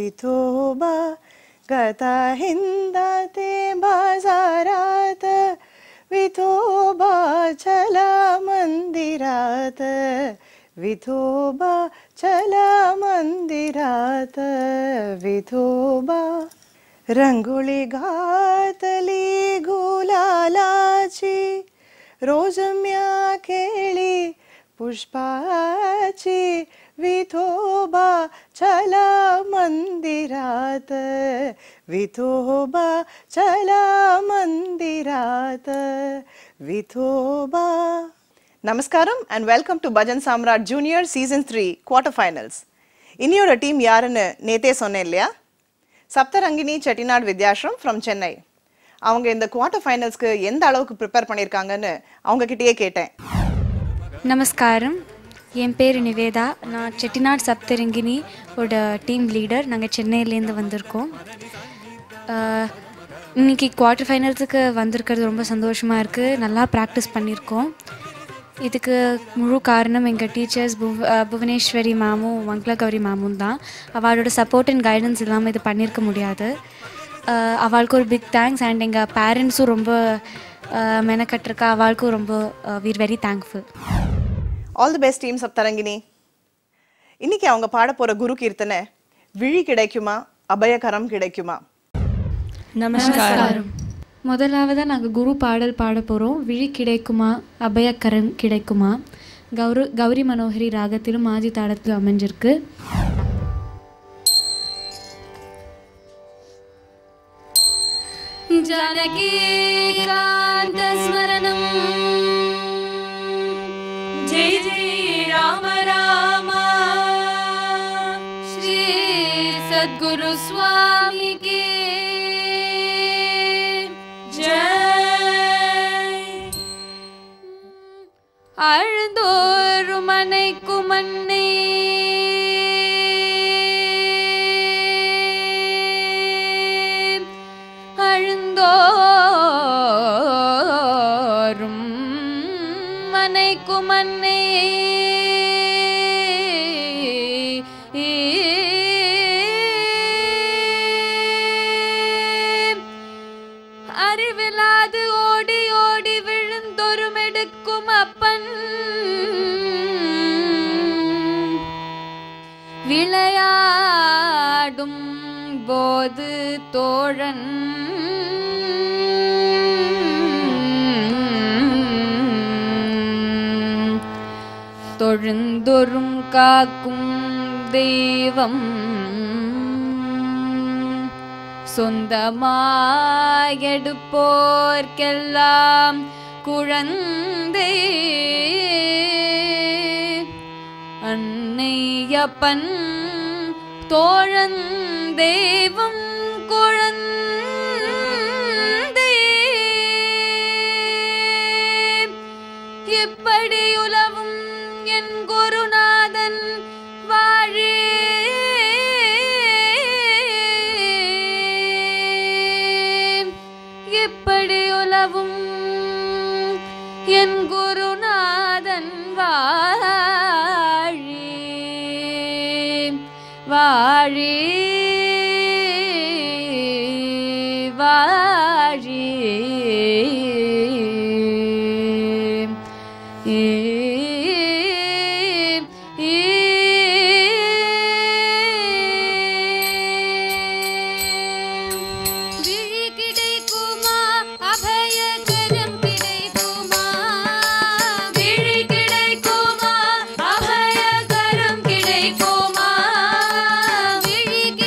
विठोबा गता हिंदाते बाजारात विठोबा चला मंदिरात विठोबा चला मंदिरात विठोबा रंगोळी घातली गुलालाची रोज म्या केळी पुष्पाची विठोबा चला मंदिरात विठोबा चला मंदिरात विठोबा நமஸ்காரம் and welcome to Bhajan Samrat junior season three quarter finals இன்னியோட டீம் யாருன்னு நேத்தே சொன்னேன் இல்லையா சப்தரங்கினி செட்டிநாடு வித்யாஸ்ரம் ஃப்ரம் சென்னை அவங்க இந்த குவார்டர் ஃபைனல்ஸ்க்கு எந்த அளவுக்கு ப்ரிப்பேர் பண்ணியிருக்காங்கன்னு அவங்க கிட்டயே கேட்டேன் நமஸ்காரம் என் பேர் நிவேதா நான் செட்டிநாடு சப்தரங்கினி ஓட டீம் லீடர் நாங்கள் சென்னையிலேருந்து வந்திருக்கோம் ஆஹ், இன்னைக்கு குவார்ட்டர் ஃபைனல்ஸுக்கு வந்திருக்கிறது ரொம்ப சந்தோஷமாக இருக்குது நல்லா ப்ராக்டிஸ் பண்ணியிருக்கோம் இதுக்கு முழு காரணம் எங்கள் டீச்சர்ஸ் புவ ஆஹ், புவனேஸ்வரி மேமும் மங்கள கௌரி மேமும் தான் அவளோட சப்போர்ட் அண்ட் கைடன்ஸ் இல்லாமல் இது பண்ணியிருக்க முடியாது ஆஹ், அவளுக்கு ஒரு பிக் தேங்க்ஸ் அண்ட் எங்கள் பேரண்ட்ஸும் ரொம்ப ஆஹ், மெனக்கட்டிருக்கா அவளுக்கும் ரொம்ப வீர் very thankful all the best team Saptharangini இன்னைக்கு அவங்க பாட போற குரு கீர்த்தனை விழி கிடைக்குமா அபயகரம் கிடைக்குமா நமஸ்காரம் முதலாவதாக நாங்கள் குரு பாடல் பாட போகிறோம் விழி கிடைக்குமா அபயக்கரம் கிடைக்குமா கௌரு கௌரி மனோகரி ராகத்திலும் ஆதி தாளத்திலும் அமைஞ்சிருக்கு जानकीकान्तस्मरणम् जय जय राम राम श्री सद्गुरु स्वामी के जय அழுந்தோறும் அணைக்கும் மண்ணே அழுந்தோறும் அணைக்கும் மண்ணே அறிவிலாது ஓடி ஓடி விழுந்தொருமெடுக்கும் அப்பன் விளையாடும் போது தோழன் தொழுந்தொரும் காக்கும் தெய்வம் சொந்தமாயெடுப்போர்க்கெல்லாம் குழந்தை அன்னையப்பன் தோழன் தெய்வம் குழந்தை இப்படி உலவும் என் குருநாதன் வாழே இப்படி உலவும் என் குருநாதன் வாழே வாழே வாழே ஏ விழி கிடைக்குமா அபயகரம் கிடைக்குமா விழி கிடைக்குமா அபயகரம் கிடைக்குமா விழி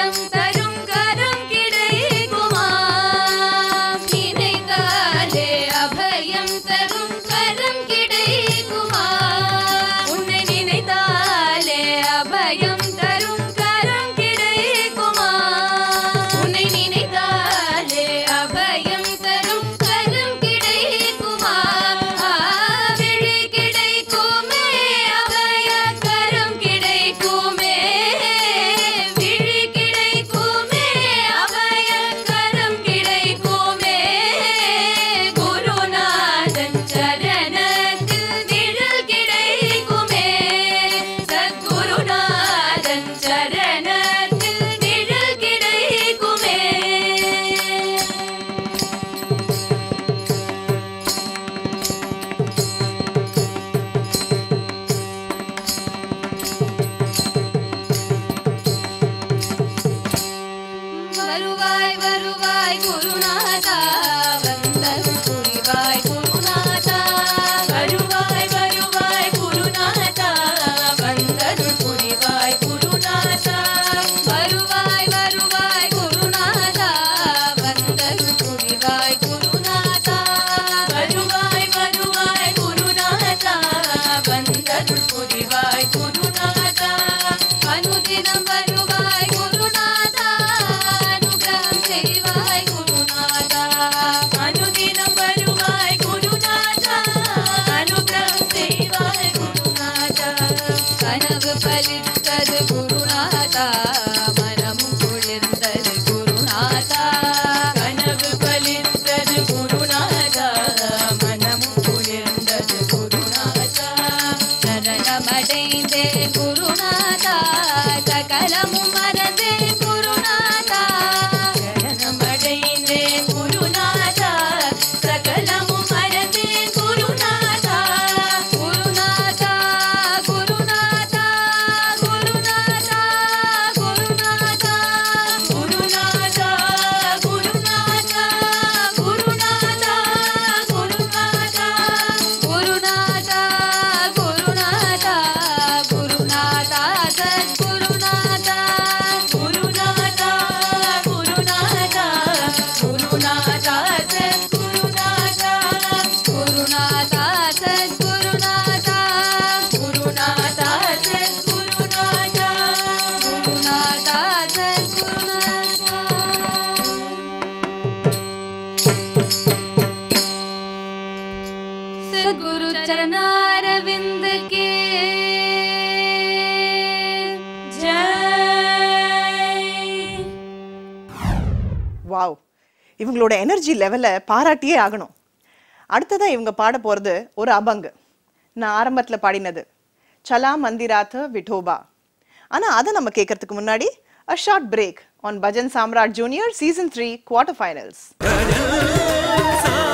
அபயம் தரும் கரம் கிடைக்குமா நினைத்தாலே அபயம் தரும் கரம் கிடைக்குமா உன்னை நினைத்தாலே அபயம் தரும் கரம் கிடைக்குமா உன்னை நினைத்தாலே அபயம் தரும் கரம் கிடைக்குமா விழி கிடைக்குமே அபய கரம் கிடைக்குமே விழி கிடைக்குமே அபய கரம் கிடைக்குமே குருநாதன் சரணத்தில் நிழல் கிடைக்குமே சத்குருநாதன் சரணத்தில் நிழல் கிடைக்குமே வருவாய் வருவாய் குருநாதா வந்தருள் புரிவாய் குருநாதா வருவாய் வருவாய் குருநாதா வந்தருள் புரிவாய் குருநாதா வருவாய் வருவாய் குருநாதா வந்தருள் புரிவாய் குருநாதா வருவாய் வருவாய் குருநாதா வந்தருள் புரிவாய் குருநாதா அனுதினம் வருவாய் குருநாதா அனுகிரகம் செய்வாய் குருநாதா அனுதினம் வருவாய் குருநாதா அனுகிரகம் செய்வாய் குருநாதா கனவு பலித்தது குருநாதா மனமும் குளிர்ந்தது குருநாதா கனவு பலித்தது குருநாதா மனமும் குளிர்ந்தது குருநாதா சரணமடைந்தேன் குருநாதா சகலமும் மறந்தேன் குருநாதா சரணமடைந்தேன் குருநாதா சகலமும் மறந்தேன் குருநாதா குருநாதா குருநாதா குருநாதா குருநாதா குருநாதா குருநாதா குருநாதா குருநாதா குருநாதா குருநாதா குருநாதா சத்குருநாதா குருநாதா குருநாதா குருநாதா சத்குருநாதா குருநாதா சத்குருநாதா குருநாதா சத்குருநாதா குருநாதா சத்குருநாதா सद्गुरु चरणारविंद के जय வாவ் இவங்களோட எனர்ஜி லெவலை பாராட்டியே ஆகணும் அடுத்ததா இவங்க பாட போறது ஒரு அபங்கு நான் ஆரம்பத்துல பாடினது சலா மந்திராத்த விட்டோபா ஆனா அதை நம்ம கேட்கறதுக்கு முன்னாடி a short break on Bhajan Samrat junior season three quarter finals Sa